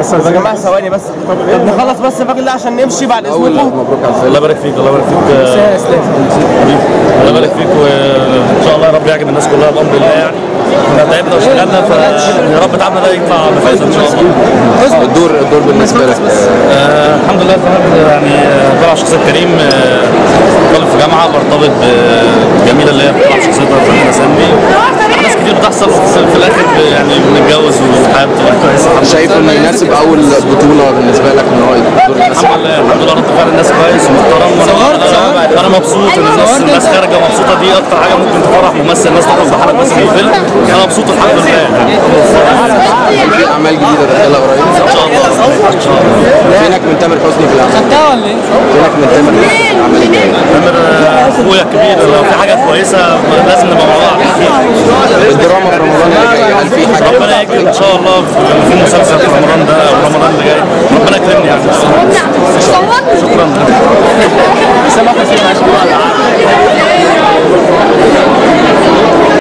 يا جماعه ثواني بس طب نخلص بس الراجل ده عشان نمشي بعد اول اذنكم مبروك على الفيلم الله يبارك فيك الله يبارك فيك آه، حبيبي. الله يبارك فيك وان شاء الله يا رب يعجب الناس كلها بامر الله يعني احنا تعبنا واشتغلنا فيا رب تعبنا ده يطلع بفائده ان شاء الله الدور الدور بالنسبه لك آه الحمد لله فهد يعني آه، طلع شخصيه كريم آه، طالب في جامعه برتبط بجميله اللي هي بتطلع شخصيتها فاطمه سامي ناس كتير بتحصل في- في الاخر يعني بنتجوز والحياه بتبقى كويسه الحمد شايف انه يناسب اول بطوله بالنسبه لك ان هو الدور يناسب الحمد لله الحمد لله رد فعل الناس كويس ومحترم وانا انا مبسوط ان الناس الناس خارجه مبسوطه دي اكتر حاجه ممكن تفرح ممثل الناس تخرج بحالك بس في الفيلم انا مبسوط الحمد لله في اعمال جديده داخلها قريب ان شاء الله ان شاء الله فينك من تامر حسني في الاعمال فينك من تامر حسني في الاعمال الجايه تامر آه، اخويا الكبير لو في حاجه كويسه لازم نبقى مع بعض الدراما في رمضان اللي جاي هل في حاجه ربنا يكرم ان شاء الله في- في مسلسل في رمضان ده او رمضان اللي جاي ربنا يكرمني يعني شكرا